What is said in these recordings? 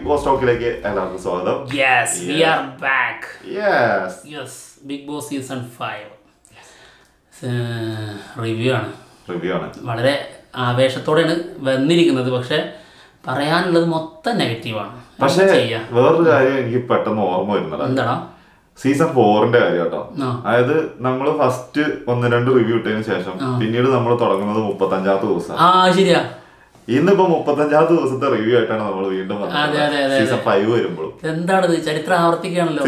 Big boss ടോക്കിലേക്ക് എല്ലാവർക്കും സ്വാഗതം yes we are back yes yes big boss season five review ആണ് review ആണ് വളരെ ആവേശത്തോടെയാണ് വന്നിരിക്കുന്നത് പക്ഷെ പറയാനുള്ളത് മൊത്തം നെഗറ്റീവാണ് പക്ഷേ ചെയ്യാം വേറൊരു കാര്യം എനിക്ക് പെട്ടെന്ന് ഓർമ്മ വരുന്നത് എന്താണോ സീസൺ ഫോറിന്റെ കാര്യം കേട്ടോ ആ. അതായത് നമ്മൾ ഫസ്റ്റ് ഒന്ന് രണ്ട് റിവ്യൂ ഇട്ടതിന് ശേഷം പിന്നീട് നമ്മൾ തുടങ്ങുന്നത് മുപ്പത്തഞ്ചാമത്തെ ദിവസം ആ ശരിയാ ഇന്നിപ്പോ മുപ്പത്തഞ്ചാമത്തെ ദിവസത്തെ റിവ്യൂ ആയിട്ടാണ് നമ്മൾ വീണ്ടും അതെ, അതെ, അതെ, സീസൺ ഫൈവ് വരുമ്പോൾ എന്താണിത് ചരിത്രം ആവർത്തിക്കുകയാണല്ലോ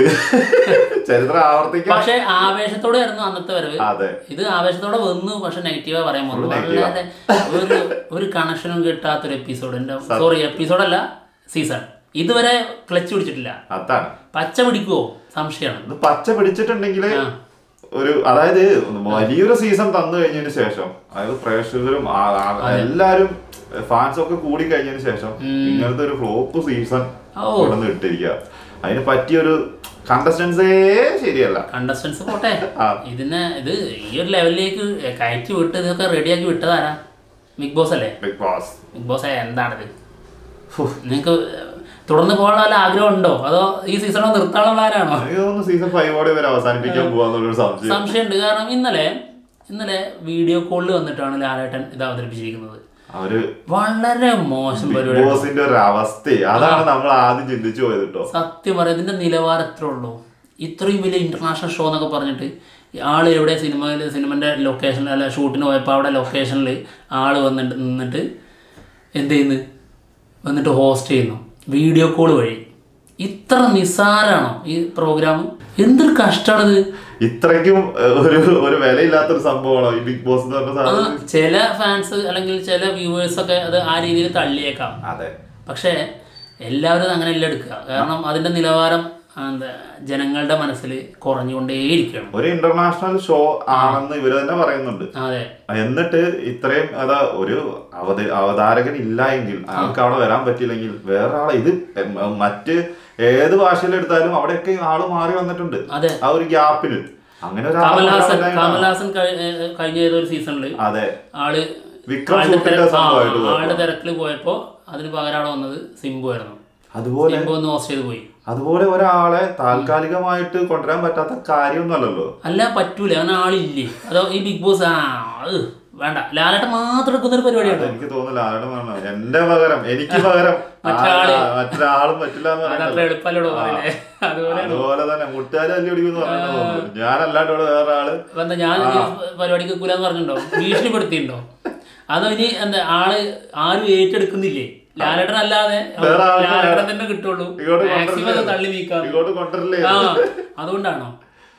ചരിത്രം ആവർത്തിക്കാൻ പക്ഷെ ആവേശത്തോടെ ആയിരുന്നു അന്നത്തെ വരവ് അതെ ഇത് ആവേശത്തോടെ വന്നു പക്ഷെ നെഗറ്റീവാ പറയാൻ പോകുന്നു വളരെ ഒരു ഒരു കണക്ഷനും കിട്ടാത്തൊരു എപ്പിസോഡ് എൻ്റെ സോറി എപ്പിസോഡല്ല സീസൺ ഇതുവരെ ക്ലച്ച് പിടിച്ചിട്ടില്ല അതാണ് പച്ച പിടിക്കുവോ സംശയമാണ് ഇത് പച്ച പിടിച്ചിട്ടുണ്ടെങ്കിൽ ഒരു അതായത് വലിയൊരു സീസൺ തന്നു കഴിഞ്ഞതിന് ശേഷം അതായത് പ്രേക്ഷകരും ആ- ആ- എല്ലാരും ഫാൻസ് ഒക്കെ കൂടി കഴിഞ്ഞതിന് ശേഷം ഇങ്ങനത്തെ ഒരു ഫ്ലോപ്പ് സീസൺ ഓ. കൊണ്ടുവന്ന് ഇട്ടിരിക്കുക അതിന് പറ്റിയൊരു കണ്ടസ്റ്റൻസേ ശരിയല്ല കണ്ടസ്റ്റൻസ് പോട്ടെ ആ. ഇതിനെ ഇത് ഈ ഒരു ലെവലിലേക്ക് കയറ്റി വിട്ട് ഇതൊക്കെ റെഡിയാക്കി വിട്ടതാരാ ബിഗ് ബോസ് അല്ലേ ബിഗ് ബോസ് ബിഗ് ബോസ് എന്താണിത് നിങ്ങൾക്ക് തുടർന്ന് പോകാനുള്ള വല്ല ആഗ്രഹം ഉണ്ടോ അതോ ഈ സീസണോ നിർത്താനുള്ള ആരാണോ എനിക്ക് തോന്നുന്നു സീസൺ ഫൈവോടെ വരെ അവസാനിപ്പിക്കാൻ പോവാന്നുള്ളൊരു സംശയം സംശയമുണ്ട് കാരണം ഇന്നലെ ഇന്നലെ വീഡിയോ കോളിൽ വന്നിട്ടാണ് ലാലേട്ടൻ ഇത് അവതരിപ്പിച്ചിരിക്കുന്നത് അവര് വളരെ മോശം ബിഗ് പരിപാടി ബോസിന്റെ ഒരു അവസ്ഥ അതാണ് നമ്മൾ ആദ്യം ചിന്തിച്ചു പോയത് കേട്ടോ സത്യം പറയാം ഇതിന്റെ നിലവാരം എത്ര ഉള്ളൂ ഇത്രയും വലിയ ഇന്റർനാഷണൽ ഷോ എന്നൊക്കെ പറഞ്ഞിട്ട് ആൾ എവിടെ സിനിമയിൽ സിനിമൻ്റെ ലൊക്കേഷനിൽ അല്ല ഷൂട്ടിന് പോയപ്പോൾ അവിടെ ലൊക്കേഷനിൽ ആൾ വന്നിട്ട് നിന്നിട്ട് എന്ത് ചെയ്യുന്നു വന്നിട്ട് ഹോസ്റ്റ് ചെയ്യുന്നു വീഡിയോ കോൾ വഴി ഇത്ര നിസ്സാരാണോ ഈ പ്രോഗ്രാം എന്തൊരു കഷ്ടമാണിത് ഇത്രയ്ക്കും ഏഹ്, ഒരു ഒരു വിലയില്ലാത്തൊരു സംഭവമാണോ ഈ ബിഗ് ബോസ് എന്ന് പറഞ്ഞ ആ, സാധനം ചില ഫാൻസ് അല്ലെങ്കിൽ ചില വ്യൂവേഴ്സ് ഒക്കെ അത് ആ രീതിയിൽ തള്ളിയേക്കാം അതെ പക്ഷേ എല്ലാവരും അങ്ങനെയല്ല എടുക്കുക കാരണം അതിന്റെ നിലവാരം ആ, എന്താ ജനങ്ങളുടെ മനസ്സിൽ കുറഞ്ഞുകൊണ്ടേയിരിക്കുകയാണ് ഒരു ഇന്റർനാഷണൽ ഷോ ആണെന്ന് ഇവര് തന്നെ പറയുന്നുണ്ട് അതെ എന്നിട്ട് ഇത്രയും അതാ ഒരു അവത അവതാരകൻ ഇല്ല എങ്കിൽ അയാൾക്ക് അവിടെ വരാൻ പറ്റിയില്ലെങ്കിൽ വേറെ ആളെ ഇത് എം- മറ്റ് ഏത് ഭാഷയിലെടുത്താലും അവിടെയൊക്കെ ആള് മാറി വന്നിട്ടുണ്ട് അതെ ആ ഒരു ഗ്യാപ്പിന് അങ്ങനെ ഒരാളെ കമൽഹാസൻ കൊണ്ടുവരാൻ പറ്റില്ല. കമൽഹാസൻ കഴി- ഏ, കഴിഞ്ഞ ഏതൊരു സീസണിൽ അതെ ആള് വിക്രം ആളുടെ ഷൂട്ടിന്റെ തിരക്ക്- ആ, സംഭവമായിട്ട് പോയപ്പോ. ആളുടെ തിരക്കിൽ പോയപ്പോ അതിന് പകരം അവിടെ വന്നത് സിംബു ആയിരുന്നു അതുപോലെ സിംബു ഒന്ന് ഹോസ്റ്റ് ചെയ്ത് പോയി അതുപോലെ ഒരാളെ താൽക്കാലികമായിട്ട് കൊണ്ടുവരാൻ പറ്റാത്ത കാര്യമൊന്നുമല്ലല്ലോ അല്ല പറ്റൂല അങ്ങനെ ആളില്ലേ അതോ ഈ ബിഗ് ബോസ് ആ അത് വേണ്ട ലാലേട്ടൻ മാത്രം എടുക്കുന്ന ഒരു പരിപാടിയാണ് എനിക്ക് തോന്നുന്നില്ല ആരുടെ വേണം എന്റെ പകരം എനിക്ക് പകരം മറ്റൊരാള്. ആ- മറ്റൊരാളും പറ്റില്ല എന്ന് അതത്ര പറയുന്നത് എളുപ്പമല്ലോ പറയില്ലേ അതുപോലെ അതുപോലെ തന്നെ മുട്ടുകാരി തല്ലി പിടിക്കുന്നു പറഞ്ഞു ഞാനല്ലാണ്ട് ഇവിടെ വേറെ ആള് എന്താ ഞാൻ ഈ പരിപാടിക്ക് വെക്കൂലെന്ന് പറഞ്ഞിട്ടുണ്ടോ ഭീഷണിപ്പെടുത്തിയിട്ടുണ്ടോ അതോ ഇനി എന്താ ആള് ആരും ഏറ്റെടുക്കുന്നില്ലേ ലാലേട്ടൻ അല്ലാതെ വേറെ ആൾക്ക് ലാലേട്ടൻ തന്നെ കിട്ടുള്ളൂ ഇങ്ങോട്ട് മാക്സിമം അത് തള്ളി നീക്കാം ഇങ്ങോട്ട് കൊണ്ടുവരില്ലേ ആ അതുകൊണ്ടാണോ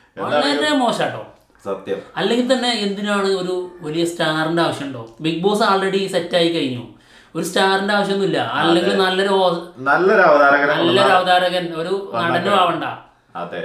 വളരെ മോശാട്ടോ സത്യം അല്ലെങ്കിൽ തന്നെ എന്തിനാണ് ഒരു വലിയ സ്റ്റാറിന്റെ ആവശ്യമുണ്ടോ ബിഗ് ബോസ് ആൾറെഡി സെറ്റായി കഴിഞ്ഞു ഒരു സ്റ്റാറിന്റെ ആവശ്യമൊന്നുമില്ല അല്ലെങ്കിൽ നല്ലൊരു ഹോ- നല്ലൊരു അവതാരകനെ നല്ലൊരു അവതാരകൻ ഒരു നടനും ആവണ്ട അതെ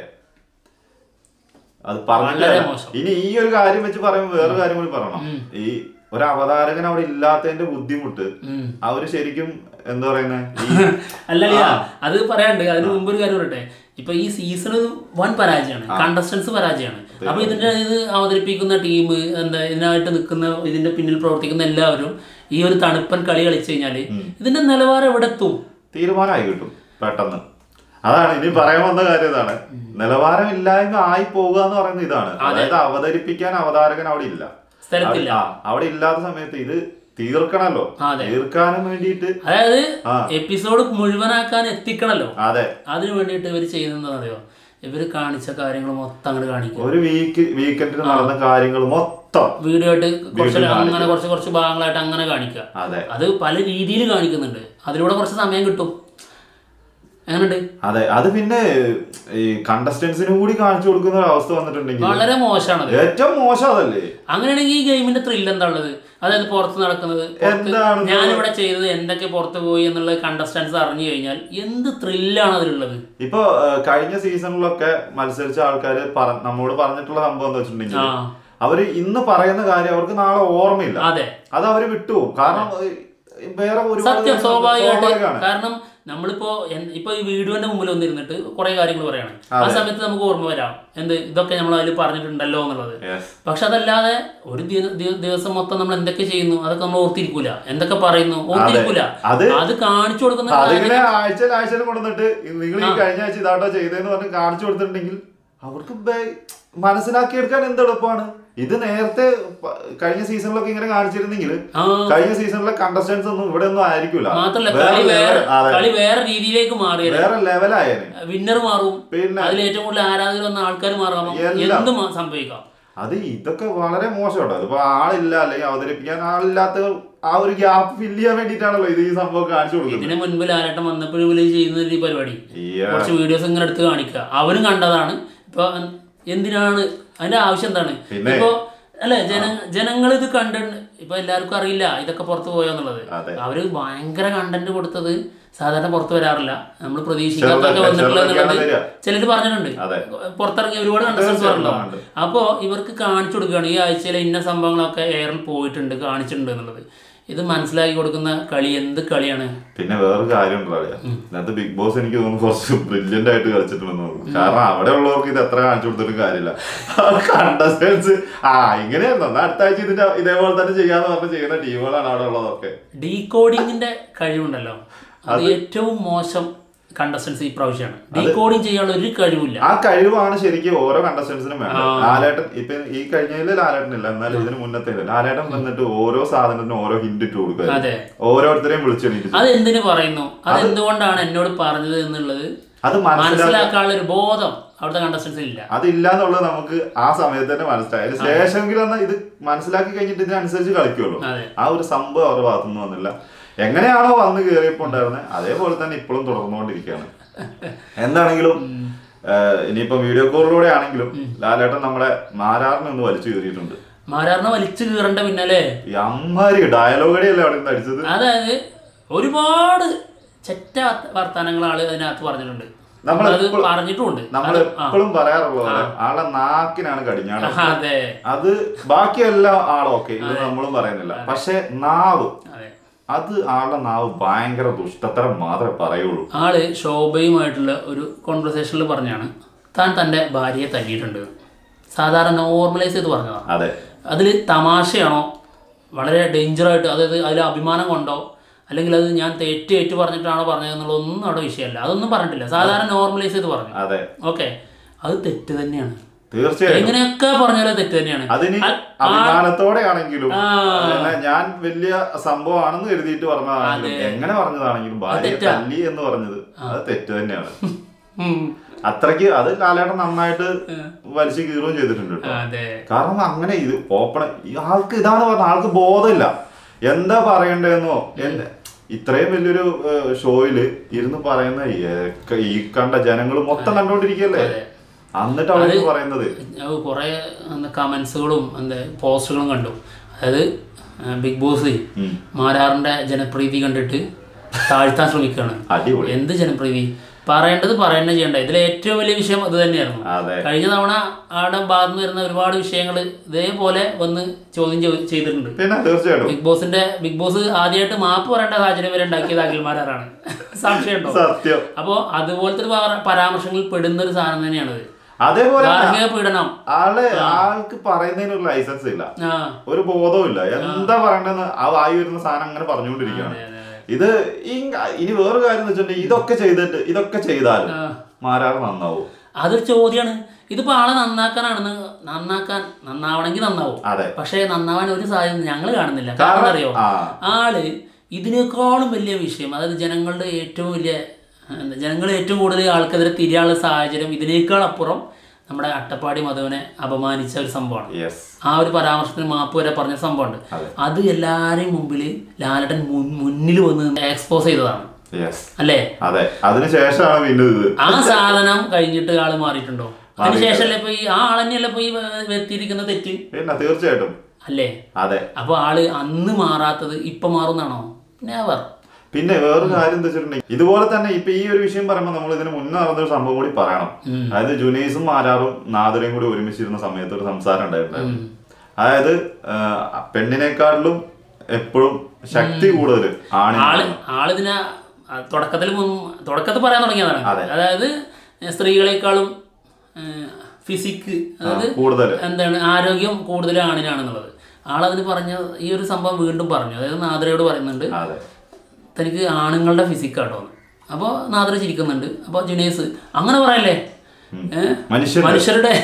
അത് പറഞ്ഞില്ല വളരെ മോശം. ഇനി ഈ ഒരു കാര്യം വെച്ച് പറയുമ്പോൾ വേറൊരു കാര്യം കൂടി പറയണം ഈ ഒരു അവതാരകൻ അവിടെ ഇല്ലാത്തതിന്റെ ബുദ്ധിമുട്ട് ഉം. അവര് ശരിക്കും എന്താ പറയുന്നത് അല്ലല്ല അത് പറയാണ്ട് അതിന് മുമ്പ് ഒരു കാര്യം പറയട്ടെ ഇപ്പൊ ഈ സീസൺ വൻ പരാജയമാണ് കണ്ടസ്റ്റൻസ് പരാജയമാണ് അപ്പൊ ഇതിന്റെ ഇത് അവതരിപ്പിക്കുന്ന ടീം എന്താ ഇതിനായിട്ട് നിൽക്കുന്ന ഇതിന്റെ പിന്നിൽ പ്രവർത്തിക്കുന്ന എല്ലാവരും ഈ ഒരു തണുപ്പൻ കളി കളിച്ചു കഴിഞ്ഞാല് ഇതിന്റെ നിലവാരം എവിടെ എത്തും തീരുമാനമായി കിട്ടും പെട്ടെന്ന് അതാണ് ഇനി പറയാൻ വന്ന കാര്യം ഇതാണ് നിലവാരമില്ലായ്മ ആയി പോകുക എന്ന് പറയുന്നത് ഇതാണ് അതായത് അവതരിപ്പിക്കാൻ അവതാരകൻ അവിടെ ഇല്ല സ്ഥലത്തില്ല ആ, അവിടെ ഇല്ലാത്ത സമയത്ത് ഇത് തീർക്കണല്ലോ അതെ. തീർക്കാനും വേണ്ടിയിട്ട് അതായത് ആ. എപ്പിസോഡ് മുഴുവനാക്കാൻ എത്തിക്കണല്ലോ അതെ അതിനു വേണ്ടിയിട്ട് ഇവർ ചെയ്യുന്നത് അറിയോ ഇവർ കാണിച്ച കാര്യങ്ങൾ മൊത്തം അങ്ങോട്ട് കാണിക്കും ഒരു വീക്ക് വീക്കെൻഡിൽ നടന്ന കാര്യങ്ങൾ മൊത്തം വീഡിയോ ആയിട്ട് കുറച്ച് അങ്ങനെ കുറച്ച് കുറച്ച് ഭാഗങ്ങളായിട്ട് അങ്ങനെ കാണിക്കുക അതെ അത് പല രീതിയിൽ കാണിക്കുന്നുണ്ട് അതിലൂടെ കുറച്ച് സമയം കിട്ടും എങ്ങനെയുണ്ട് അതെ അത് പിന്നെ ഈ കണ്ടസ്റ്റൻസിനും കൂടി കാണിച്ചു കൊടുക്കുന്ന ഒരു അവസ്ഥ വന്നിട്ടുണ്ടെങ്കിൽ വളരെ മോശമാണത് ഏറ്റവും മോശം അതല്ലേ അങ്ങനെയാണെങ്കിൽ ഈ ഗെയിമിന്റെ ത്രില്ല് എന്താ ഉള്ളത് അതായത് പുറത്ത് നടക്കുന്നത് പുറത്ത് എന്താണ് ഞാനിവിടെ ചെയ്തത് എന്തൊക്കെ പുറത്ത് പോയി എന്നുള്ളത് കണ്ടസ്റ്റൻസ് അറിഞ്ഞു കഴിഞ്ഞാൽ എന്ത് ത്രില്ലാണ് അതിലുള്ളത് ഇപ്പൊ ഏഹ്, കഴിഞ്ഞ സീസണിലൊക്കെ മത്സരിച്ച ആൾക്കാർ നമ്മോട് പറഞ്ഞിട്ടുള്ള സംഭവം എന്താ വെച്ചിട്ടുണ്ടെങ്കിൽ ആ അവര് ഇന്ന് പറയുന്ന കാര്യം അവർക്ക് നാളെ ഓർമ്മയില്ല അതെ അത് അവര് വിട്ടുപോകും കാരണം ഏഹ്, വേറെ ഒരുപാട് സത്യം കാര്യങ്ങളുണ്ട്. സ്വാഭാവികമായിട്ട് സ്വാഭാവികമാണ്. കാരണം നമ്മളിപ്പോ എൻ- ഇപ്പൊ ഈ വീഡിയോന്റെ മുമ്പിൽ വന്നിരുന്നിട്ട് കുറെ കാര്യങ്ങൾ പറയാണ് ആ സമയത്ത് നമുക്ക് ഓർമ്മ വരാം എന്ത് ഇതൊക്കെ നമ്മൾ അതിൽ പറഞ്ഞിട്ടുണ്ടല്ലോ എന്നുള്ളത് യെസ് പക്ഷെ അതല്ലാതെ ഒരു ദിവ- ദിവ- ദിവസം മൊത്തം നമ്മൾ എന്തൊക്കെ ചെയ്യുന്നു അതൊക്കെ നമ്മൾ ഓർത്തിരിക്കൂല എന്തൊക്കെ പറയുന്നു ഓർത്തിരിക്കൂല അത് അത് കാണിച്ചു കൊടുക്കുന്ന അതിങ്ങനെ ആഴ്ചയിൽ ആഴ്ചയിൽ കൊണ്ടുവന്നിട്ട് നിങ്ങൾ ഈ കഴിഞ്ഞ ആഴ്ച ഇതാട്ടോ ചെയ്തതെന്ന് പറഞ്ഞ് കാണിച്ചു കൊടുത്തിട്ടുണ്ടെങ്കിൽ അവർക്ക് ബേ- മനസ്സിലാക്കിയെടുക്കാൻ എന്ത് എളുപ്പമാണ് ഇത് നേരത്തെ പ- കഴിഞ്ഞ സീസണിലൊക്കെ ഇങ്ങനെ കാണിച്ചിരുന്നെങ്കിൽ ആ കഴിഞ്ഞ സീസണിലെ കണ്ടസ്റ്റൻസ് ഒന്നും ഇവിടെ ഒന്നും ആയിരിക്കില്ല മാത്രല്ല വേറെ കളി വേറെ level- അതെ. കളി വേറെ രീതിയിലേക്ക് മാറിയത് വേറെ ലെവലായേനെ വിന്നർ മാറും പിന്നെ അതിൽ ഏറ്റവും കൂടുതൽ ആരാധകർ വന്ന ആൾക്കാർ മാറാം എല്ലാം. എന്തും മാ- സംഭവിക്കാം അത് ഇതൊക്കെ വളരെ മോശമാട്ടോ അതിപ്പോ ആളില്ല അല്ലെങ്കിൽ അവതരിപ്പിക്കാൻ ആളില്ലാത്ത ആ ഒരു ഗ്യാപ്പ് ഫില്ല് ചെയ്യാൻ വേണ്ടിയിട്ടാണല്ലോ ഇത് ഈ സംഭവം കാണിച്ചു കൊടുക്കുന്നത് ഇതിന് മുൻപ് ലാലേട്ടൻ വന്നപ്പോഴും ഇവര് ചെയ്യുന്ന ഒരു പരിപാടി Yeah. കുറച്ച് വീഡിയോസ് ഇങ്ങനെ എടുത്ത് കാണിക്കുക അവനും കണ്ടതാണ് ഇപ്പൊ എന്തിനാണ് അതിന്റെ ആവശ്യം എന്താണ് പിന്നെ- ഇപ്പൊ അല്ലെ ജന ജനങ്ങൾ ഇത് കണ്ടിട്ട് ഇപ്പൊ എല്ലാവർക്കും അറിയില്ല ഇതൊക്കെ പുറത്ത് പോയോന്നുള്ളത് അതെ. അവര് ഭയങ്കര കണ്ടന്റ് കൊടുത്തത് സാധാരണ പുറത്ത് വരാറില്ല നമ്മൾ പ്രതീക്ഷിക്കാത്തൊക്കെ ചെറുതൊക്കെ- വന്നിട്ടുള്ള ചെറുതൊക്കെയാണ് എന്നുള്ളത് വരിക. ചിലര് പറഞ്ഞിട്ടുണ്ട് അതെ. പുറത്തിറങ്ങിയ ഒരുപാട് കണ്ടസ്റ്റൻസ് തീർച്ചയായിട്ടും പറഞ്ഞല്ലോ ഉണ്ട്. അപ്പോൾ ഇവർക്ക് കാണിച്ചു കൊടുക്കുകയാണ് ഈ ആഴ്ചയിലെ ഇന്ന സംഭവങ്ങളൊക്കെ എയറിൽ പോയിട്ടുണ്ട് കാണിച്ചിട്ടുണ്ട് എന്നുള്ളത് ഇത് മനസ്സിലാക്കി കൊടുക്കുന്ന കളി എന്ത് കളിയാണ് പിന്നെ വേറൊരു കാര്യം ഉണ്ടോ അറിയാം ഇതിനകത്ത് ബിഗ് ബോസ് എനിക്ക് തോന്നുന്നു കുറച്ച് ബ്രില്യന്റ് ആയിട്ട് കളിച്ചിട്ടുണ്ടെന്ന് തോന്നുന്നു കാരണം അവിടെ ഉള്ളവർക്ക് ഇത് എത്ര കാണിച്ചു കൊടുത്തിട്ടും കാര്യമില്ല കണ്ടസ്റ്റൻസ് ആ ഇങ്ങനെയായിരുന്നു എന്നാ അടുത്ത ആഴ്ച ഇതിന്റെ ഇതേപോലെ തന്നെ ചെയ്യാന്ന് പറഞ്ഞ് ചെയ്യുന്ന ടീമുകളാണ് അവിടെ ഉള്ളതൊക്കെ ഡീകോഡിങ്ങിന്റെ കഴിവുണ്ടല്ലോ അത് ഏറ്റവും മോശം കണ്ടസ്റ്റൻസ് ഈ പ്രാവശ്യമാണ് ഡീകോഡിങ് ചെയ്യാനുള്ള ഒരു കഴിവില്ല ആ കഴിവാണ് ശരിക്കും ഓരോ കണ്ടസ്റ്റൻസിനും വേണ്ടത് ലാലേട്ടൻ ഇപ്പൊ ഈ കഴിഞ്ഞതില് ലാലേട്ടൻ ഇല്ല എന്നാലും ഇതിന് മുന്നത്തെ ലാലേട്ടൻ വന്നിട്ട് ഓരോ സാധനത്തിനും ഓരോ ഹിന്റ് ഇട്ട് കൊടുക്കുക അതെ ഓരോരുത്തരെയും വിളിച്ചെണീറ്റ് അത് എന്തിനു പറയുന്നു അത് എന്തുകൊണ്ടാണ് എന്നോട് പറഞ്ഞത് എന്നുള്ളത് അത് മനസ്സിലാക്കി മനസ്സിലാക്കാനുള്ള ഒരു ബോധം അവിടുത്തെ കണ്ടസ്റ്റൻസിൽ ഇല്ല അതില്ല എന്നുള്ളത് നമുക്ക് ആ സമയത്ത് തന്നെ മനസ്സിലായി അതിന് ശേഷമെങ്കിലും എന്നാ ഇത് മനസ്സിലാക്കി കഴിഞ്ഞിട്ട് ഇതിനനുസരിച്ച് കളിക്കുള്ളൂ അതെ ആ ഒരു സംഭവം അവരുടെ ഭാഗത്തുനിന്ന് വന്നില്ല എങ്ങനെയാണോ വന്ന് കയറിയപ്പോ ഉണ്ടായിരുന്നത് അതേപോലെ തന്നെ ഇപ്പോഴും തുടർന്നുകൊണ്ടിരിക്കുകയാണ് എന്താണെങ്കിലും ഏഹ്, ഇനിയിപ്പോ വീഡിയോ കോളിലൂടെ ആണെങ്കിലും ലാലേട്ടൻ നമ്മളെ മാരാറിനെ ഒന്ന് വലിച്ചു കയറിയിട്ടുണ്ട് മാരാറിനെ വലിച്ചു കീറേണ്ട പിന്നാലെ ഈ അമ്മാരി ഡയലോഗടിയല്ലേ അവിടെ നിന്ന് അടിച്ചത് അതായത് ഒരുപാട് ചെറ്റ വർത്തമാനങ്ങൾ ആള് അതിനകത്ത് പറഞ്ഞിട്ടുണ്ട് നമ്മൾ അത് പറഞ്ഞിട്ടുമുണ്ട് നമ്മൾ എപ്പോഴും പറയാറുള്ളത് പോലെ ആളെ നാക്കിനാണ് കടിഞ്ഞാണ് അതെ അത് ബാക്കിയെല്ലാം ആളോക്കെ ഇത് നമ്മളും പറയുന്നില്ല പക്ഷെ നാവ് അതെ അത് ആളുടെ നാവ് ഭയങ്കര ദുഷ്ടത്തരം മാത്രമേ പറയുള്ളൂ ആള് ശോഭയുമായിട്ടുള്ള ഒരു കോൺവെർസേഷനിൽ പറഞ്ഞാണ് താൻ തൻ്റെ ഭാര്യയെ തല്ലിയിട്ടുണ്ട് സാധാരണ നോർമലൈസ് ചെയ്ത് പറഞ്ഞതാണ് അതെ അതിൽ തമാശയാണോ വളരെ ഡേഞ്ചറായിട്ട് അതായത് അതിൽ അഭിമാനം കൊണ്ടോ അല്ലെങ്കിൽ അത് ഞാൻ തെറ്റ് ഏറ്റു പറഞ്ഞിട്ടാണോ പറഞ്ഞതെന്നുള്ളതൊന്നും അവിടെ വിഷയമല്ല അതൊന്നും പറഞ്ഞിട്ടില്ല സാധാരണ നോർമലൈസ് ചെയ്ത് പറഞ്ഞു അതെ ഓക്കെ അത് തെറ്റ് തന്നെയാണ് തീർച്ചയായും എങ്ങനെയൊക്കെ പറഞ്ഞാലും തെറ്റ് തന്നെയാണ് അതിന് ആ- അഭിമാനത്തോടെ ആണെങ്കിലും ആ. അതല്ല, ഞാൻ വലിയ സംഭവമാണെന്ന് കരുതിയിട്ട് പറഞ്ഞതാണെങ്കിലും എങ്ങനെ പറഞ്ഞതാണെങ്കിലും ഭാര്യ തല്ലി എന്ന് പറഞ്ഞത് അത് തെറ്റ് തന്നെയാണ് ഉം. അത്രയ്ക്ക് അത് ലാലേട്ടൻ നന്നായിട്ട് വലിച്ചു കീറുകയും ചെയ്തിട്ടുണ്ട് കേട്ടോ അതെ കാരണം അങ്ങനെ ഇത് ഓപ്പൺ ആൾക്ക് ഇതാണ് പറഞ്ഞ ആൾക്ക് ബോധമില്ല എന്താ പറയണ്ടേന്നോ എന്ത് ഇത്രയും വലിയൊരു ഏഹ്, ഷോയില് ഇരുന്ന് പറയുന്ന ഏക- ഈ കണ്ട ജനങ്ങൾ മൊത്തം കണ്ടോണ്ടിരിക്കല്ലേ എന്നിട്ട് അവർക്ക് പറയുന്നത് അത് കുറേ എന്താ കമൻസുകളും എന്താ പോസ്റ്റുകളും കണ്ടു അതായത് ആ, ബിഗ് ബോസ് ഉം. മാരാറിന്റെ ജനപ്രീതി കണ്ടിട്ട് താഴ്ത്താൻ ശ്രമിക്കുകയാണ് അടിപൊളി എന്ത് ജനപ്രീതി പറയേണ്ടത് പറയേണ്ടത് ചെയ്യണ്ട ഇതിലെ ഏറ്റവും വലിയ വിഷയം അത് തന്നെയായിരുന്നു അതെ കഴിഞ്ഞ തവണ ആടെ ഭാഗത്ത് നിന്ന് വരുന്ന ഒരുപാട് വിഷയങ്ങൾ ഇതേപോലെ വന്ന് ചോദ്യം ചെയ്- ചെയ്തിട്ടുണ്ട് പിന്നെ തീർച്ചയായിട്ടും ബിഗ് ബോസിന്റെ ബിഗ് ബോസ് ആദ്യമായിട്ട് മാപ്പ് പറയേണ്ട സാഹചര്യം വരെ ഉണ്ടാക്കിയത് അഖിൽമാരാറാണ് സംശയമുണ്ടോ സത്യം അപ്പോൾ അതുപോലത്തെ ഒരു പരാ- പരാമർശങ്ങളിൽ പെടുന്ന ഒരു സാധനം തന്നെയാണത് അതേപോലെ ഗാർഹിക പീഡനം ആള് ആൾക്ക് പറയുന്നതിന് ഒരു ലൈസൻസ് ഇല്ല ആ ഒരു ബോധവും ഇല്ല എന്താ പറയണ്ടെന്ന് ആ വായി വരുന്ന സാധനം അങ്ങനെ പറഞ്ഞുകൊണ്ടിരിക്കുകയാണ് അതെ, അതെ, അതെ. ഇത് ഈ- ഇനി വേറെ കാര്യം എന്ന് വെച്ചിട്ടുണ്ടെങ്കിൽ ഇതൊക്കെ ചെയ്തിട്ട് ഇതൊക്കെ ചെയ്താലും ആ. മാരാറ് നന്നാവും അതൊരു ചോദ്യമാണ് ഇതിപ്പോ ആളെ നന്നാക്കാനാണ് നന്നാക്കാൻ നന്നാവണമെങ്കിൽ നന്നാവും അതെ പക്ഷേ നന്നാവാൻ ഒരു സാധ്യത ഞങ്ങൾ കാണുന്നില്ല കാരണം- കാരണം അറിയോ ആ. ആള് ഇതിനേക്കാളും വലിയ വിഷയം അതായത് ജനങ്ങളുടെ ഏറ്റവും വലിയ എന്താ ജനങ്ങൾ ഏറ്റവും കൂടുതൽ ആൾക്കെതിരെ തിരിയാനുള്ള സാഹചര്യം ഇതിനേക്കാൾ അപ്പുറം നമ്മുടെ അട്ടപ്പാടി മധുവിനെ അപമാനിച്ച ഒരു സംഭവമാണ് യെസ് ആ ഒരു പരാമർശത്തിന് മാപ്പ് വരെ പറഞ്ഞ സംഭവമുണ്ട് അതെ. അത് എല്ലാരെയും മുമ്പിൽ ലാലട്ടൻ മുൻ- മുന്നിൽ വന്ന് എക്സ്പോസ് ചെയ്തതാണ് യെസ് അല്ലേ അതെ അതിനുശേഷമാണ് പിന്നെ ഇത് ആ സാധനം കഴിഞ്ഞിട്ട് ആള് മാറിയിട്ടുണ്ടോ അതിനുശേഷമല്ലേ ഇപ്പൊ ഈ ആ ആളന്നെയല്ലേ ഇപ്പൊ ഈ വ്യക്തിയിരിക്കുന്ന തെറ്റ് പിന്നെ തീർച്ചയായിട്ടും അല്ലേ അതെ അപ്പൊ ആള് അന്ന് മാറാത്തത് ഇപ്പൊ മാറുന്നാണോ നെവർ പിന്നെ വേറൊരു കാര്യം എന്താ വെച്ചിട്ടുണ്ടെങ്കിൽ ഇതുപോലെ തന്നെ ഇപ്പൊ ഈ ഒരു വിഷയം പറയുമ്പോൾ നമ്മൾ ഇതിന് മുന്നേ നടന്നൊരു സംഭവം കൂടി പറയണം അതായത് ജുനൈസും മാരാറും നാദുരയും കൂടി ഒരുമിച്ചിരുന്ന സമയത്ത് ഒരു സംസാരം ഉണ്ടായിട്ടുണ്ടായിരുന്നു അതായത് ആ, പെണ്ണിനെക്കാട്ടിലും എപ്പോഴും ശക്തി കൂടുതൽ ആള് ആണിനാണ് ആളിതിനെ തുടക്കത്തിൽ തുടക്കത്തിൽ പറയാൻ തുടങ്ങിയതാണ് അതായത് സ്ത്രീകളെക്കാളും ഫിസിക്ക് അതായത് കൂടുതൽ എന്താണ് ആരോഗ്യം കൂടുതൽ ആണിനാണെന്നുള്ളത് ആളതിന് പറഞ്ഞ ഈ ഒരു സംഭവം വീണ്ടും പറഞ്ഞു അതായത് നാദ്രയോട് പറയുന്നുണ്ട് അതെ തനിക്ക് ആണുങ്ങളുടെ ഫിസിക്കാട്ടോ അപ്പോൾ നാദ്ര ചിരിക്കുന്നുണ്ട് അപ്പോൾ ജുനേസ് അങ്ങനെ പറയല്ലേ ഏഹ് മനുഷ്യൻ മനുഷ്യരുടെ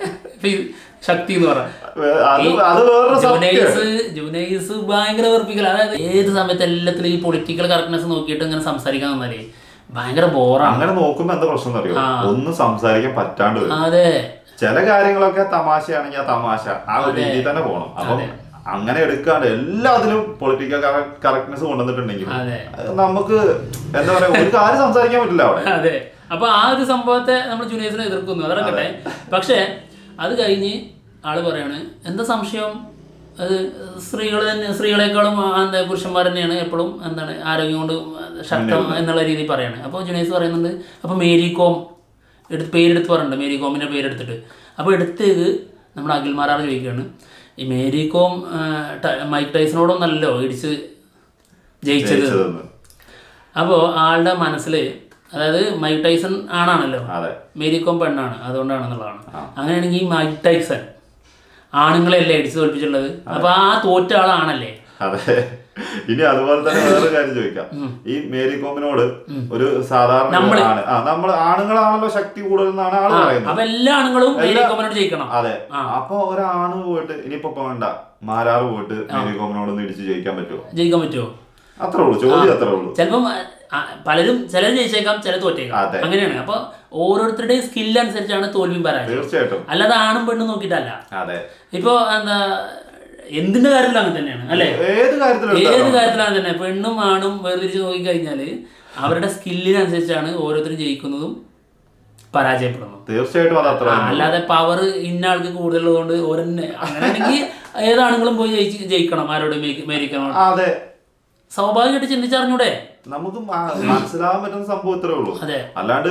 ഫി- ശക്തി എന്ന് പറയാം അത് അത് വേറൊരു സത്യം ജുനൈസ് ജുനൈസ് ഭയങ്കര വെറുപ്പിക്കൽ അതായത് ഏത് സമയത്ത് എല്ലാത്തിലും ഈ പൊളിറ്റിക്കൽ കറക്റ്റ്നെസ് നോക്കിയിട്ട് ഇങ്ങനെ സംസാരിക്കാൻ വന്നാലേ ഭയങ്കര ബോറാണ് അങ്ങനെ നോക്കുമ്പോ എന്താ പ്രശ്നം അറിയോ ഒന്നും സംസാരിക്കാൻ പറ്റാണ്ട് വരും അതെ ചില കാര്യങ്ങളൊക്കെ തമാശയാണെങ്കിൽ ആ തമാശ ആ ഒരു രീതിയിൽ തന്നെ പോകണം അപ്പം അങ്ങനെ എടുക്കാണ്ട് എല്ലാത്തിലും പൊളിറ്റിക്കൽ കറക്റ്റ്നെസ് കൊണ്ടുവന്നിട്ടുണ്ടെങ്കിൽ അതെ അത് നമുക്ക് എന്താ പറയാ ഒരു കാര്യം സംസാരിക്കാൻ പറ്റില്ല അവിടെ അതെ അപ്പൊ ആ ഒരു സംഭവത്തെ നമ്മൾ ജൂനിയേഴ്സിനെ എതിർക്കുന്നു അതറക്കട്ടെ പക്ഷേ അത് കഴിഞ്ഞ് ആള് പറയാണ് എന്താ സംശയം അത് സ്ത്രീകൾ തന്നെ സ്ത്രീകളെക്കാളും ആ, എന്താ പുരുഷന്മാർ തന്നെയാണ് എപ്പോഴും എന്താണ് ആരോഗ്യം കൊണ്ട് ശക്തം എന്നുള്ള രീതിയിൽ പറയാണ് അപ്പോൾ ജുനൈസ് പറയുന്നുണ്ട് അപ്പോൾ മേരി കോം എടുത്ത് പേരെടുത്ത് പറയുന്നുണ്ട് മേരി കോമിൻ്റെ പേരെടുത്തിട്ട് അപ്പോൾ എടുത്തേക്ക് നമ്മുടെ അഖിൽമാരാണ് ചോദിക്കുകയാണ് ഈ മേരി കോം ആ, ട- മൈക്ക് ടൈസനോടൊന്നല്ലോ ഇടിച്ച് ജയിച്ചത് ജയിച്ചതെന്ന്. അപ്പോൾ ആളുടെ മനസ്സിൽ അതായത് മൈക്ക് ടൈസൺ ആണാണല്ലോ അതെ മേരി കോം പെണ്ണാണ് അതുകൊണ്ടാണെന്നുള്ളതാണ് അങ്ങനെയാണെങ്കിൽ ഈ മൈക്ക് ടൈസൺ ആണുങ്ങളെയല്ലേ അടിച്ചു തോൽപ്പിച്ചിട്ടുള്ളത് അപ്പൊ ആ തോറ്റ ആളാണല്ലേ അതെ ഇനി അതുപോലെ തന്നെ വേറൊരു കാര്യം ചോദിക്കാം ഈ മേരി കോമിനോട് ഒരു സാധാരണ ആണ് ആ നമ്മൾ ആണുങ്ങളാണല്ലോ ശക്തി കൂടുതൽ എന്നാണ് ആള് പറയുന്നത് അപ്പൊ എല്ലാ ആണുങ്ങളും മേരി കോമിനോട് ജയിക്കണം അതെ അപ്പൊ ഒരാണ് പോയിട്ട് ഇനിയിപ്പോ വേണ്ട മാരാറ് പോയിട്ട് മേരി കോമിനോട് ഇടിച്ച് ജയിക്കാൻ പറ്റുമോ ജയിക്കാൻ പറ്റുമോ അത്രേ ഉള്ളൂ ചോദ്യം അത്രേ ഉള്ളൂ ചിലപ്പം ആ, പലരും ചിലർ ജയിച്ചേക്കാം ചില തോറ്റേക്കാം അതെ. അങ്ങനെയാണ് അപ്പൊ ഓരോരുത്തരുടെയും സ്കില്ല് അനുസരിച്ചാണ് തോൽവിയും പരാജയം തീർച്ചയായിട്ടും അല്ലാതെ ആണും പെണ്ണും നോക്കിയിട്ടല്ല അതെ ഇപ്പൊ എന്താ എന്തിന്റെ കാര്യത്തിലും അങ്ങനെ തന്നെയാണ് അല്ലേ ഏത് കാര്യത്തിലും ഏത് കാര്യത്തിലാണ് തന്നെ പെണ്ണും ആണും വേർതിരിച്ച് നോക്കിക്കഴിഞ്ഞാൽ അവരുടെ സ്കില്ലിനനുസരിച്ചാണ് ഓരോരുത്തരും ജയിക്കുന്നതും പരാജയപ്പെടുന്നതും തീർച്ചയായിട്ടും അത് അത്ര ആ, അല്ലാതെ പവർ ഇന്ന ആൾക്ക് കൂടുതലുള്ളതുകൊണ്ട് ഓരോന്നെ അങ്ങനെയാണെങ്കിൽ ഏതാണെങ്കിലും പോയി ജയിച്ച് ജയിക്കണം ആരോട് മേരിക്കണം അതെ സ്വാഭാവികമായിട്ട് ചിന്തിച്ചറിഞ്ഞൂടെ നമുക്ക് മ- മനസ്സിലാവാൻ പറ്റുന്ന സംഭവം ഇത്രേ ഉള്ളൂ അതെ അല്ലാണ്ട്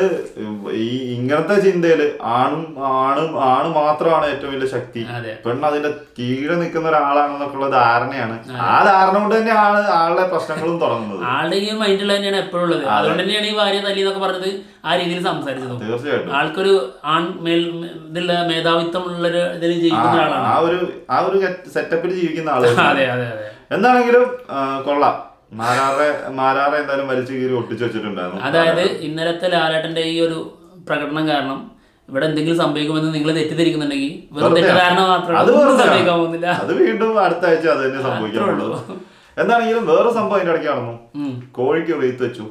ഈ ഇങ്ങനത്തെ ചിന്തയില് ആണും ആണും ആണ് മാത്രമാണ് ഏറ്റവും വലിയ ശക്തി അതെ പെണ്ണ് അതിന്റെ കീഴെ നിൽക്കുന്ന ഒരാളാണെന്നൊക്കെ ഉള്ള ധാരണയാണ് ആ ധാരണ കൊണ്ട് തന്നെയാണ് ആളുടെ പ്രശ്നങ്ങളും തുടങ്ങുന്നത് ആളുടെ ഈ മൈൻഡിൽ തന്നെയാണ് എപ്പോഴും ഉള്ളത് അതുകൊണ്ട് തന്നെയാണ് ഈ ഭാര്യ തല്ലി എന്നൊക്കെ പറഞ്ഞത് ആ രീതിയിൽ സംസാരിച്ചതും തീർച്ചയായിട്ടും ആൾക്കൊരു ആൺ മേൽ ഇതിലുള്ള മേധാവിത്വം ഉള്ളൊരു ഇതിൽ ജയിക്കുന്ന ഒരാളാണ് ആ ഒരു ആ ഒരു സെറ്റപ്പിൽ ജീവിക്കുന്ന ആള് അതെ അതെ അതെ എന്താണെങ്കിലും ആ, കൊള്ളാം മാരാറെ മാരാറെ എന്തായാലും വലിച്ചു കീറി ഒട്ടിച്ചു വെച്ചിട്ടുണ്ടായിരുന്നു അതായത് ഇന്നലത്തെ ലാലേട്ടന്റെ ഈ ഒരു പ്രകടനം കാരണം ഇവിടെ എന്തെങ്കിലും സംഭവിക്കുമെന്ന് നിങ്ങൾ തെറ്റിദ്ധരിക്കുന്നുണ്ടെങ്കിൽ വെറും തെറ്റിദ്ധാരണ മാത്രമേ അത് ഒന്നും വെറുതെ സംഭവിക്കാൻ പോകുന്നില്ല അത് വീണ്ടും അടുത്ത ആഴ്ച അത് തന്നെ സംഭവിക്കാനുള്ളൂ എന്താണെങ്കിലും വേറെ സംഭവം അതിന്റെ ഇടയ്ക്ക് നടന്നു ഉം. കോഴിക്ക് റീത്ത് വെച്ചു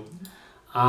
ആ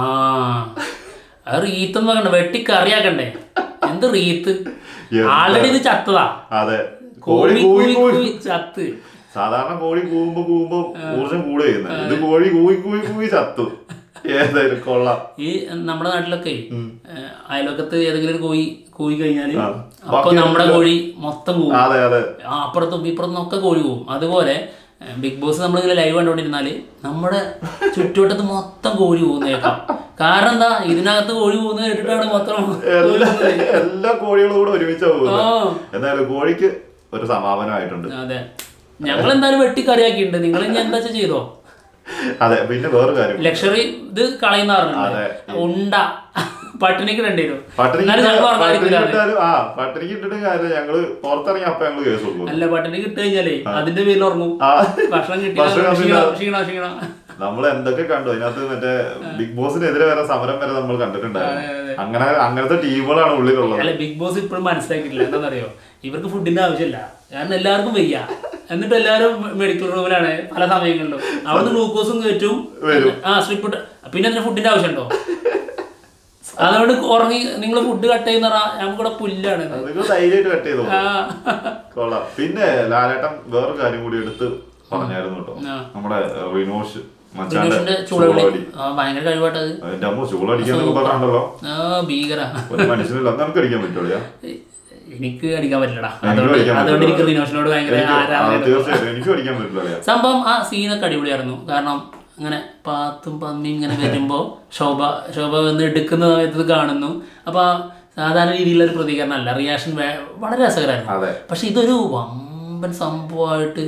അത് റീത്ത് എന്ന് പറയണ്ട വെട്ടി കറിയാക്കണ്ടേ എന്ത് റീത്ത് ആൾറെഡി ഇത് ചത്തതാ അതെ കോഴി കോഴി കൂവി കൂവി കൂവി ചത്ത് സാധാരണ കോഴി കൂവുമ്പോ കൂവുമ്പോ ഊർജം കൂടെ ചെയ്യുന്നത് ഇത് കോഴി കൂവി കൂവി കൂവി ചത്തു ഏതായാലും കൊള്ളാം ഈ നമ്മുടെ നാട്ടിലൊക്കെ ഏഹ്, അയൽവക്കത്ത് ഏതെങ്കിലും ഒരു കോഴി കോഴി കഴിഞ്ഞാല് ആ. അപ്പൊ നമ്മുടെ കോഴി മൊത്തം കൂവും അതെ അതെ ആ, അപ്പുറത്തും ഇപ്പുറത്തും ഒക്കെ കോഴി പോകും അതുപോലെ ഏഹ്, ബിഗ് ബോസ് നമ്മളിങ്ങനെ ലൈവ് കണ്ടുകൊണ്ടിരുന്നാല് നമ്മുടെ ചുറ്റുവട്ടത്ത് മൊത്തം കോഴി പോകുന്നേക്കാം കാരണം എന്താ ഇതിനകത്ത് കോഴി പോകുന്നത് കേട്ടിട്ടാണ് മൊത്തം കോഴി എല്ലാ പോകുന്നത്. എല്ലാ കോഴികളും കൂടെ ഒരുമിച്ചാ ആ, പോകുന്നത് എന്തായാലും കോഴിക്ക് ഒരു സമാപനമായിട്ടുണ്ട് അതെ ഞങ്ങൾ എന്തായാലും വെട്ടി കറിയാക്കിയിട്ടുണ്ട് നിങ്ങൾ ഇനി എന്താ വെച്ചാ ചെയ്തോ അതെ പിന്നെ വേറൊരു കാര്യം ലക്ഷറി ഇത് കളയുന്ന അതെ. പറഞ്ഞിട്ടുണ്ട് ഉണ്ട പട്ടിണിക്ക് രണ്ടു വരും പട്ടിണിക്ക് എന്നാലും ഞങ്ങൾ പട്ടിണിക്ക് പറഞ്ഞായിരിക്കില്ല ഇട്ടാലും ആ പട്ടിണിക്ക് ഇട്ടിട്ട് കാര്യം ഞങ്ങള് പുറത്തിറങ്ങി അപ്പൊ ഞങ്ങള് കേസ് കൊടുക്കും അല്ല പട്ടിണി കിട്ടു കഴിഞ്ഞാലേ അതിന്റെ പേരിൽ ഉറങ്ങും ആ ഭക്ഷണം കിട്ടിയ ഭക്ഷണം ക്ഷീണം ക്ഷീണം ക്ഷീണം നമ്മൾ എന്തൊക്കെ കണ്ടു അതിനകത്ത് മറ്റേ ബിഗ് ബോസിനെതിരെ വരെ സമരം വരെ നമ്മൾ കണ്ടിട്ടുണ്ടായിരുന്നു അങ്ങനെ അങ്ങനത്തെ ടീമുകളാണ് ഉള്ളിലുള്ളത് അല്ല ബിഗ് ബോസ് ഇപ്പോഴും മനസ്സിലാക്കിയിട്ടില്ല എന്താണെന്നറിയോ ഇവർക്ക് ഫുഡിന്റെ ആവശ്യമില്ല കാരണം എല്ലാവർക്കും വയ്യ എന്നിട്ട് എല്ലാവരും മെഡിക്കൽ റൂമിലാണ് പല സമയങ്ങളിലും അവിടുന്ന് ഗ്ലൂക്കോസും കയറ്റും വരും. ആ സ്ട്രിപ്പ് ഇട്ട് പിന്നെ അതിന് ഫുഡിന്റെ ആവശ്യമുണ്ടോ അതുകൊണ്ട് ഉറങ്ങി നിങ്ങൾ ഫുഡ് കട്ട് ചെയ്യുന്ന നമുക്കിവിടെ പുല്ലാണ് ഇത്. നിങ്ങൾ ധൈര്യമായിട്ട് കട്ട് ചെയ്തു ആ. കൊള്ളാം പിന്നെ ലാലേട്ടൻ വേറൊരു കാര്യം കൂടി എടുത്ത് പറഞ്ഞായിരുന്നു കേട്ടോ ആ. നമ്മുടെ റിനോഷ് മച്ചാന്റെ റിനോഷിന്റെ ചൂളകളി ചൂളടി ആ ഭയങ്കര കഴിവാട്ടത് എന്റെ അമ്മ ചൂളടിക്കാന്നൊക്കെ പറഞ്ഞല്ലോ ആ ഭീകര ഒരു മനുഷ്യനില്ല നമുക്ക് അടിക്കാൻ പറ്റുള്ളൂ എനിക്ക് അടിക്കാൻ പറ്റില്ലടാ എനിക്കും അതുകൊണ്ട് അടിക്കാൻ അതുകൊണ്ട് എനിക്ക് പറ്റില്ല. റിനോഷിനോട് ഭയങ്കര എനിക്ക് ആ, ആരാധന തീർച്ചയായിട്ടും എനിക്കും അടിക്കാൻ പറ്റില്ല സംഭവം ആ സീനൊക്കെ അടിപൊളിയായിരുന്നു കാരണം അങ്ങനെ പാത്തും പന്നിയും ഇങ്ങനെ വരുമ്പോൾ ശോഭ ശോഭ വന്ന് എടുക്കുന്ന സമയത്ത് ഇത് കാണുന്നു അപ്പോൾ സാധാരണ രീതിയിലുള്ള ഒരു പ്രതികരണമല്ല റിയാക്ഷൻ വളരെ രസകരമായിരുന്നു അതെ പക്ഷെ ഇതൊരു വമ്പൻ സംഭവമായിട്ട്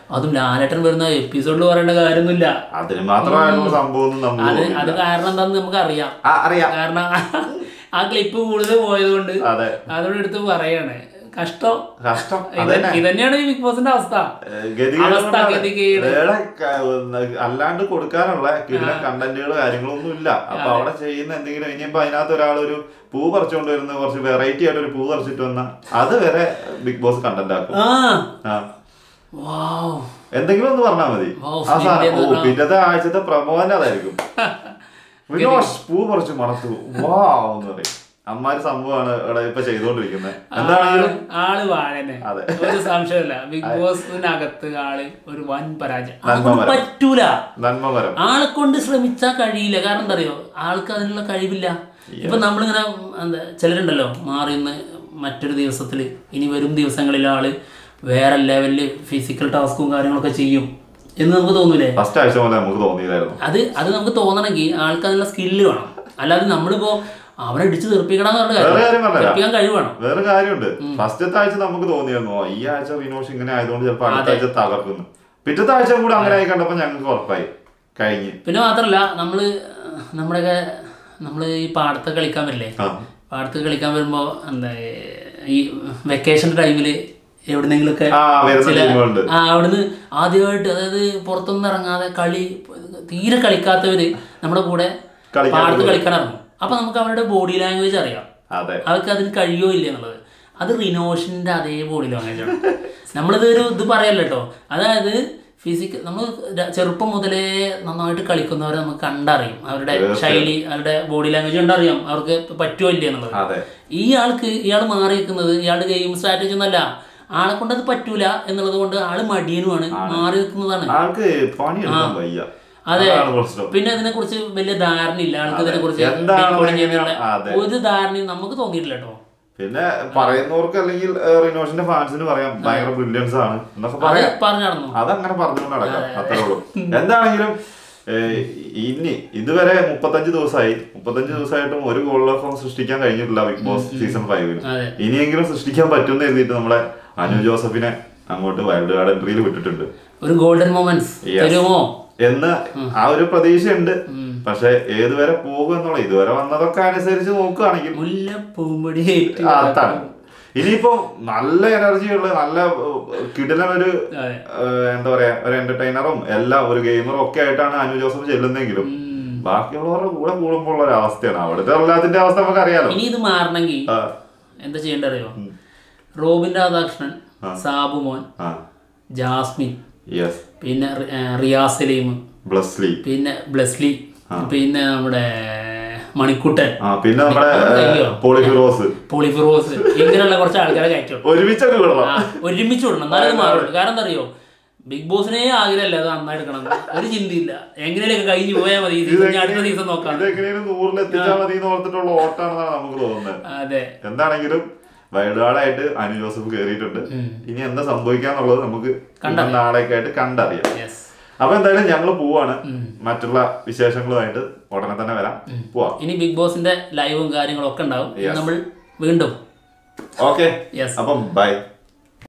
അതും ലാലേട്ടൻ വരുന്ന എപ്പിസോഡിൽ പറയേണ്ട കാര്യമൊന്നുമില്ല അതിന് മാത്രമായിട്ടുള്ള സംഭവം ഒന്നും നമുക്ക് അത് തോന്നിയില്ല. അത് കാരണം എന്താണെന്ന് നമുക്ക് അറിയാം ആ, അറിയാം കാരണം ആ ക്ലിപ്പ് കൂടുതൽ പോയതുകൊണ്ട് അതെ അതോട് എടുത്ത് പറയാണ് കഷ്ടം കഷ്ടം ഇത് അതന്നെ ഇതന്നെയാണ് ഈ ബിഗ് ബോസിന്റെ അവസ്ഥ ഏഹ് ഗതികേട് അവസ്ഥ, കൊണ്ടാണ്. ഗതികേട്. വേറെ ക- ഒന്ന് അല്ലാണ്ട് കൊടുക്കാനുള്ള കിടിലൻ കണ്ടന്റുകൾ കാര്യങ്ങളൊന്നും ഇല്ല അപ്പൊ അവിടെ ചെയ്യുന്ന എന്തെങ്കിലും ഇനിയിപ്പോ അതിനകത്ത് ഒരാൾ ഒരു പൂ പറിച്ചുകൊണ്ട് വരുന്ന കുറച്ച് വെറൈറ്റി ആയിട്ട് ഒരു പൂ പറിച്ചിട്ട് വന്ന അത് വരെ ബിഗ് ബോസ് കണ്ടന്റ് ആക്കും ആ ആ. വാവ് എന്തെങ്കിലും ഒന്ന് പറഞ്ഞാൽ മതി Wow, ആ സാ- ഇതിന്റെ ഓ, പിറ്റത്തെ ആഴ്ചത്തെ പ്രമോദനം അതായിരിക്കും വിനോഷ് പൂ പറിച്ചു മണത്തു വാ എന്ന് പറയും അമ്മാര് സംഭവമാണ് ഇവിടെ ഇപ്പൊ ചെയ്തോണ്ടിരിക്കുന്നത് എന്താണെങ്കിലും ആള് വാഴനെ അതെ. ഒരു സംശയമില്ല ബിഗ് ബോസിനകത്ത് ആള് ഒരു വൻ പരാജയം നന്മ ആളെക്കൊണ്ട് മരം. പറ്റൂല നന്മമരം ആളെ കൊണ്ട് ശ്രമിച്ചാൽ കഴിയില്ല കാരണം എന്താ അറിയോ ആൾക്ക് അതിനുള്ള കഴിവില്ല ഇപ്പൊ നമ്മളിങ്ങനെ എന്താ ചിലരുണ്ടല്ലോ മാറി നിന്ന് മറ്റൊരു ദിവസത്തിൽ ഇനി വരും ദിവസങ്ങളിൽ ആള് വേറെ ലെവലില് ഫിസിക്കൽ ടാസ്കും കാര്യങ്ങളൊക്കെ ചെയ്യും എന്ന് നമുക്ക് തോന്നൂലേ ഫസ്റ്റ് ആഴ്ച പോലെ നമുക്ക് തോന്നിയതായിരുന്നു അത് അത് നമുക്ക് തോന്നണമെങ്കിൽ ആൾക്ക് അതിനുള്ള സ്കില്ല് വേണം അല്ലാതെ നമ്മളിപ്പോ അവനെ ഇടിച്ച് തെറിപ്പിക്കണം എന്ന് പറഞ്ഞ വേറെ കാര്യം കാര്യം പറഞ്ഞുതരാം. തെറിപ്പിക്കാൻ കഴിവ് വേണം വേറെ കാര്യമുണ്ട് ഫസ്റ്റത്തെ ആഴ്ച നമുക്ക് തോന്നിയിരുന്നു "ഓ, ഈ ആഴ്ച വിനോഷ് ഇങ്ങനെ ആയതുകൊണ്ട് ചിലപ്പോൾ അടുത്ത ആഴ്ച തകർക്കുന്നു പിറ്റത്തെ ആഴ്ച കൂടെ അങ്ങനെ ആയി കണ്ടപ്പോ ഞങ്ങൾക്ക് ഉറപ്പായി കഴിഞ്ഞ് പിന്നെ മാത്രല്ല നമ്മള് നമ്മുടെയൊക്കെ നമ്മൾ ഈ പാടത്ത് കളിക്കാൻ വരില്ലേ ആ പാടത്ത് കളിക്കാൻ വരുമ്പോ എന്താ ഈ വെക്കേഷൻ ടൈമില് എവിടെന്നെങ്കിലൊക്കെ ആ വരുന്ന ടീമുകളുണ്ട് ആ അവിടുന്ന് ആദ്യമായിട്ട് അതായത് പുറത്തൊന്നും ഇറങ്ങാതെ കളി തീരെ കളിക്കാത്തവര് നമ്മുടെ കൂടെ കളിക്കാൻ പാടത്ത് കളിക്കാൻ ഇറങ്ങും അപ്പൊ നമുക്ക് അവരുടെ ബോഡി ലാംഗ്വേജ് അറിയാം അതെ അവർക്ക് അതിന് കഴിയോ ഇല്ല എന്നുള്ളത് അത് റിനോഷിന്റെ അതേ ബോഡി ലാംഗ്വേജ് ആണ് നമ്മളിത് ഒരു ഇത് പറയല്ല കേട്ടോ അതായത് ഫിസിക്കൽ നമ്മൾ ചെറുപ്പം മുതലേ നന്നായിട്ട് കളിക്കുന്നവരെ നമുക്ക് കണ്ടറിയും അവരുടെ ശൈലി അവരുടെ ബോഡി ലാംഗ്വേജ് കണ്ടറിയാം അവർക്ക് പറ്റുമോ ഇല്ല എന്നുള്ളത് അതെ ഈ ആൾക്ക് ഇയാൾ മാറി നിൽക്കുന്നത് ഇയാളുടെ ഗെയിം സ്ട്രാറ്റജി ഒന്നല്ല ആളെ കൊണ്ട് അത് പറ്റൂല എന്നുള്ളത് കൊണ്ട് ആള് മടിയനുമാണ് മാറി നിൽക്കുന്നതാണ് ആൾക്ക് പണിയെടുക്കാൻ വയ്യ അതെ. അതാണ് പ്രശ്നം പിന്നെ ഇതിനെ കുറിച്ച് വലിയ ധാരണ ഇല്ല ആൾക്ക് ഇതിനെ കുറിച്ച് എന്താണ് ചെയ്യുന്നുള്ള അതെ. ഒരു ധാരണയും നമുക്ക് തോന്നിയിട്ടില്ല കേട്ടോ പിന്നെ പറയുന്നവർക്ക് അല്ലെങ്കിൽ ഏഹ്, റിനോഷിന്റെ ഫാൻസിന് പറയാം ഭയങ്കര ബ്രില്യൻസ് ആണ് എന്നൊക്കെ അത് പറയാം പറഞ്ഞു നടന്നു അതങ്ങനെ പറഞ്ഞുകൊണ്ട് നടക്കാം അത്രേ ഉള്ളൂ എന്താണെങ്കിലും ഏഹ്, ഇനി ഇതുവരെ മുപ്പത്തഞ്ച് ദിവസമായി മുപ്പത്തഞ്ച് ദിവസമായിട്ടും ഒരു ഗോളിലൊക്കെ സൃഷ്ടിക്കാൻ കഴിഞ്ഞിട്ടില്ല ബിഗ് ബോസ് സീസൺ ഫൈവിന് അതെ ഇനിയെങ്കിലും സൃഷ്ടിക്കാൻ പറ്റുമെന്ന് എഴുതിയിട്ട് നമ്മളെ അനു ജോസഫിനെ അങ്ങോട്ട് വൈൽഡ് കാർഡ് എൻട്രിയിൽ വിട്ടിട്ടുണ്ട് ഒരു ഗോൾഡൻ മൊമെന്റ്സ് Yes. തരുമോ എന്ന് ആ ഒരു പ്രതീക്ഷയുണ്ട് പക്ഷെ ഏതുവരെ പോകും എന്നുള്ള ഇതുവരെ വന്നതൊക്കെ അനുസരിച്ച് നോക്കുകയാണെങ്കിൽ മുല്ല പൂമ്പൊടി ആ, അതാണ് ഇനിയിപ്പോ നല്ല എനർജി ഉള്ള നല്ല കിടിലൻ ഒരു അതെ. ഏഹ്, എന്താ പറയാ ഒരു എന്റർടൈനറും എല്ലാം ഒരു ഗെയിമറും ഒക്കെ ആയിട്ടാണ് അനു ജോസഫ് ചെല്ലുന്നെങ്കിലും ബാക്കിയുള്ളവരുടെ കൂടെ കൂടുമ്പോൾ ഉള്ള ഒരു അവസ്ഥയാണ് അവിടുത്തെ എല്ലാത്തിന്റെ അവസ്ഥ നമുക്ക് അറിയാലോ ഇനി ഇത് മാറണമെങ്കിൽ ആ, എന്താ ചെയ്യേണ്ടത് അറിയോ റോബിൻ രാധാകൃഷ്ണൻ സാബു മോൻ ആ ജാസ്മിൻ യെസ് പിന്നെ റി- ഏ, റിയാസ് സലീം ബ്ലസ്ലി പിന്നെ ബ്ലെസ്ലി പിന്നെ നമ്മുടെ മണിക്കുട്ടൻ ആ പിന്നെ നമ്മുടെ അയ്യോ. പോളിഫിറോസ് പോളിഫിറോസ് ഇങ്ങനെയുള്ള കുറച്ച് ആൾക്കാരെ കയറ്റും ഒരുമിച്ചൊക്കെ വിടണം ആ, ഒരുമിച്ച് വിടണം എന്നാലേ അത് മാറുള്ളൂ കാരണം എന്താ അറിയോ ബിഗ് ബോസിനെ ആഗ്രഹമല്ല അത് നന്നായി എടുക്കണം എന്ന്. ഒരു ചിന്തയില്ല എങ്ങനെയൊക്കെ കഴിഞ്ഞു പോയാൽ മതി ഈ season, ഇനി അടുത്ത സീസൺ നോക്കാം ഇതെങ്ങനെയും നൂറിൽ എത്തിച്ചാൽ മതി എന്ന് ഓർത്തിട്ടുള്ള ഓട്ടാണെന്നാണ് നമുക്ക് തോന്നുന്നത് അതെ എന്താണെങ്കിലും വൈൽഡ് കാർഡായിട്ട് അനു ജോസഫ് കയറിയിട്ടുണ്ട് ഇനി എന്താ സംഭവിക്കാന്നുള്ളത് നമുക്ക് നാളെയൊക്കെ ആയിട്ട് കണ്ടറിയാം യെസ് അപ്പൊ എന്തായാലും ഞങ്ങൾ പോവാണ് മറ്റുള്ള വിശേഷങ്ങളുമായിട്ട് ഉടനെ തന്നെ വരാം പോവാം ഇനി ബിഗ് ബോസിന്റെ ലൈവും കാര്യങ്ങളും ഒക്കെ ഉണ്ടാവും Yes. നമ്മൾ വീണ്ടും ഓക്കെ യെസ് അപ്പം ബൈ